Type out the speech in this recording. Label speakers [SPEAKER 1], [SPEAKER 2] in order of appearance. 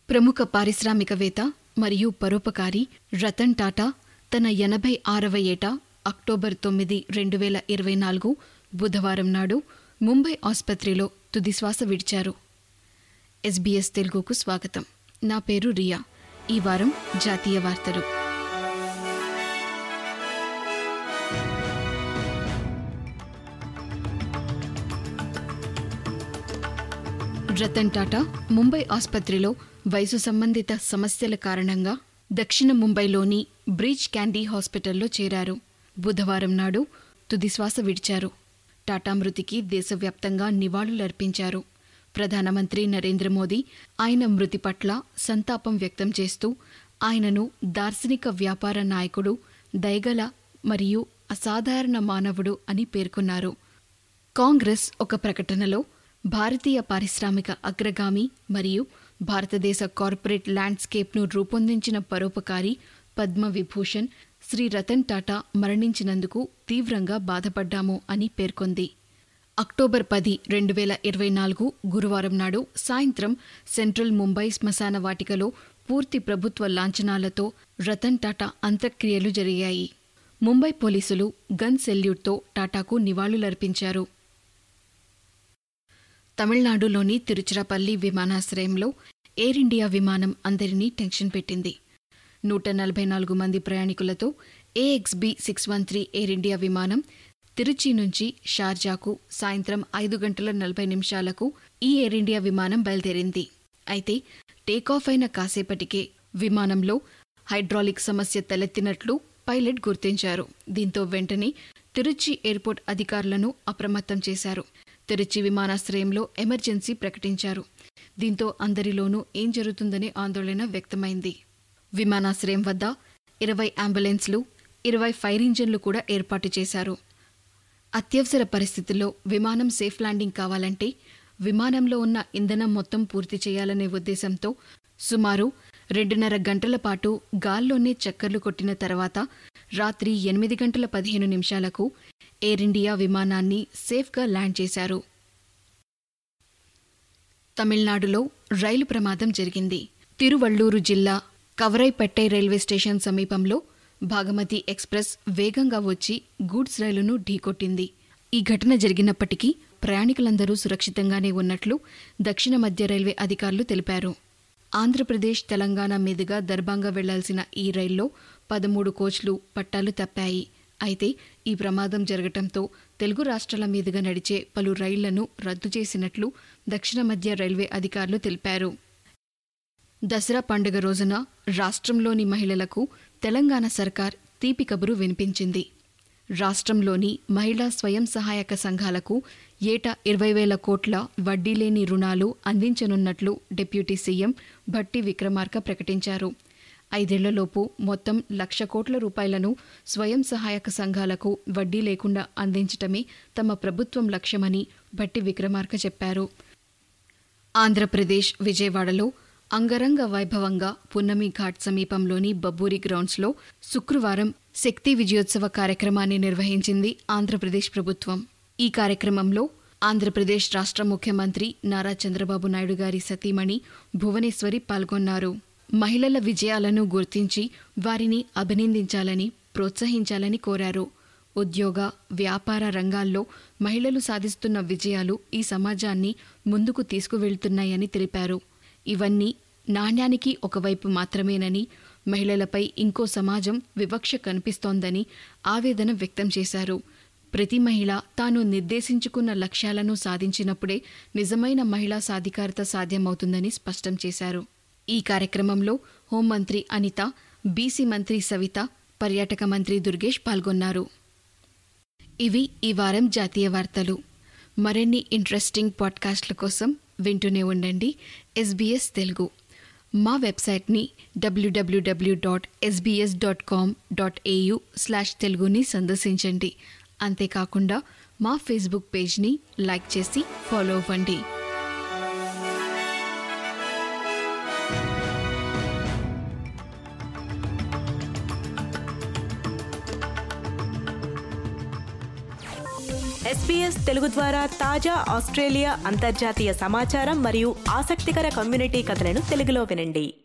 [SPEAKER 1] ప్రముఖ పారిశ్రామికవేత్త మరియు పరోపకారి రతన్ టాటా తన ఎనభై ఆరవ ఏట అక్టోబర్ తొమ్మిది రెండు వేల ఇరవై నాలుగు బుధవారం నాడు ముంబై ఆసుపత్రిలో తుదిశ్వాస విడిచారు ఎస్బీఎస్ తెలుగుకు స్వాగతం నా పేరు రియా ఈ వారం జాతీయ వార్తలు రతన్ టాటా ముంబై ఆసుపత్రిలో వయసు సంబంధిత సమస్యల కారణంగా దక్షిణ ముంబైలోని బ్రీచ్ క్యాండీ హాస్పిటల్లో చేరారు బుధవారం నాడు తుదిశ్వాస విడిచారు టాటా మృతికి దేశవ్యాప్తంగా నివాళులర్పించారు ప్రధానమంత్రి నరేంద్ర మోదీ ఆయన మృతి పట్ల సంతాపం వ్యక్తం చేస్తూ ఆయనను దార్శనిక వ్యాపార నాయకుడు దయగల మరియు అసాధారణ మానవుడు అని పేర్కొన్నారు కాంగ్రెస్ ఒక ప్రకటనలో భారతీయ పారిశ్రామిక అగ్రగామి మరియు భారతదేశ కార్పొరేట్ ల్యాండ్స్కేప్ను రూపొందించిన పరోపకారి పద్మ విభూషణ్ శ్రీ రతన్ టాటా మరణించినందుకు తీవ్రంగా బాధపడ్డాము అని పేర్కొంది అక్టోబర్ పది రెండు వేల ఇరవై నాలుగు గురువారం నాడు సాయంత్రం సెంట్రల్ ముంబై శ్మశాన వాటికలో పూర్తి ప్రభుత్వ లాంఛనాలతో రతన్ టాటా అంత్యక్రియలు జరిగాయి ముంబై పోలీసులు గన్ సెల్యూట్తో టాటాకు నివాళులర్పించారు తమిళనాడులోని తిరుచిరాపల్లి విమానాశ్రయంలో ఎయిర్ ఇండియా విమానం అందరినీ టెన్షన్ పెట్టింది నూట నలభై నాలుగు మంది ప్రయాణికులతో A X B six one three Air India విమానం తిరుచి నుంచి షార్జాకు సాయంత్రం ఐదు గంటల నలభై నిమిషాలకు ఈ ఎయిర్ ఇండియా విమానం బయలుదేరింది అయితే టేకాఫ్ అయిన కాసేపటికే విమానంలో హైడ్రాలిక్ సమస్య తలెత్తినట్లు పైలట్ గుర్తించారు దీంతో వెంటనే తిరుచి ఎయిర్పోర్ట్ అధికారులను అప్రమత్తం చేశారు తిరుచి విమానాశ్రయంలో ఎమర్జెన్సీ ప్రకటించారు దీంతో అందరిలోనూ ఏం జరుగుతుందనే ఆందోళన వ్యక్తమైంది విమానాశ్రయం వద్ద ఇరవై అంబులెన్స్లు ఇరవై ఫైర్ ఇంజన్లు కూడా ఏర్పాటు చేశారు అత్యవసర పరిస్థితుల్లో విమానం సేఫ్ ల్యాండింగ్ కావాలంటే విమానంలో ఉన్న ఇంధనం మొత్తం పూర్తి చేయాలనే ఉద్దేశంతో సుమారు రెండున్నర గంటల పాటు గాల్లోనే చక్కర్లు కొట్టిన తర్వాత రాత్రి ఎనిమిది గంటల పదిహేను నిమిషాలకు ఎయిర్ ఇండియా విమానాన్ని సేఫ్గా ల్యాండ్ చేశారు తమిళనాడులో రైలు ప్రమాదం జరిగింది తిరువళ్లూరు జిల్లా కవరైపెట్టై రైల్వే స్టేషన్ సమీపంలో భాగమతి ఎక్స్ప్రెస్ వేగంగా వచ్చి గూడ్స్ రైలును ఢీకొట్టింది ఈ ఘటన జరిగినప్పటికీ ప్రయాణికులందరూ సురక్షితంగానే ఉన్నట్లు దక్షిణ మధ్య రైల్వే అధికారులు తెలిపారు ఆంధ్రప్రదేశ్ తెలంగాణ మీదుగా దర్బాంగా వెళ్లాల్సిన ఈ రైల్లో పదమూడు కోచ్లు పట్టాలు తప్పాయి అయితే ఈ ప్రమాదం జరగటంతో తెలుగు రాష్ట్రాల మీదుగా నడిచే పలు రైళ్లను రద్దు చేసినట్లు దక్షిణ మధ్య రైల్వే అధికారులు తెలిపారు దసరా పండుగ రోజున రాష్ట్రంలోని మహిళలకు తెలంగాణ సర్కార్ తీపి కబురు వినిపించింది రాష్ట్రంలోని మహిళా స్వయం సహాయక సంఘాలకు ఏటా ఇరవై వేల కోట్ల వడ్డీలేని రుణాలు అందించనున్నట్లు డిప్యూటీ సీఎం భట్టి విక్రమార్క ప్రకటించారు ఐదేళ్లలోపు మొత్తం లక్ష కోట్ల రూపాయలను స్వయం సహాయక సంఘాలకు వడ్డీ లేకుండా అందించటమే తమ ప్రభుత్వం లక్ష్యమని భట్టి విక్రమార్క చెప్పారు ఆంధ్రప్రదేశ్ విజయవాడలో అంగరంగ వైభవంగా పున్నమి ఘాట్ సమీపంలోని బబ్బూరి గ్రౌండ్స్లో శుక్రవారం శక్తి విజయోత్సవ కార్యక్రమాన్ని నిర్వహించింది ఆంధ్రప్రదేశ్ ప్రభుత్వం ఈ కార్యక్రమంలో ఆంధ్రప్రదేశ్ రాష్ట్ర ముఖ్యమంత్రి నారా చంద్రబాబు నాయుడు గారి సతీమణి భువనేశ్వరి పాల్గొన్నారు మహిళల విజయాలను గుర్తించి వారిని అభినందించాలని ప్రోత్సహించాలని కోరారు ఉద్యోగ వ్యాపార రంగాల్లో మహిళలు సాధిస్తున్న విజయాలు ఈ సమాజాన్ని ముందుకు తీసుకువెళ్తున్నాయని తెలిపారు ఇవన్నీ నాణ్యానికి ఒకవైపు మాత్రమేనని మహిళలపై ఇంకో సమాజం వివక్ష కనిపిస్తోందని ఆవేదన వ్యక్తం చేశారు ప్రతి మహిళ తాను నిర్దేశించుకున్న లక్ష్యాలను సాధించినప్పుడే నిజమైన మహిళా సాధికారత సాధ్యమవుతుందని స్పష్టం చేశారు ఈ కార్యక్రమంలో హోంమంత్రి అనిత బీసీ మంత్రి సవిత పర్యాటక మంత్రి దుర్గేష్ పాల్గొన్నారు ఇవి ఈ వారం జాతీయ వార్తలు మరిన్ని ఇంట్రెస్టింగ్ పాడ్కాస్ట్ల కోసం వింటూనే ఉండండి ఎస్బీఎస్ తెలుగు మా వెబ్సైట్ని W W W dot SBS dot com dot AU slash తెలుగుని సందర్శించండి అంతేకాకుండా మా ఫేస్బుక్ పేజ్ని లైక్ చేసి ఫాలో అవ్వండి
[SPEAKER 2] ఎస్పీఎస్ తెలుగు ద్వారా తాజా ఆస్ట్రేలియా అంతర్జాతీయ సమాచారం మరియు ఆసక్తికర కమ్యూనిటీ కథలను తెలుగులో వినండి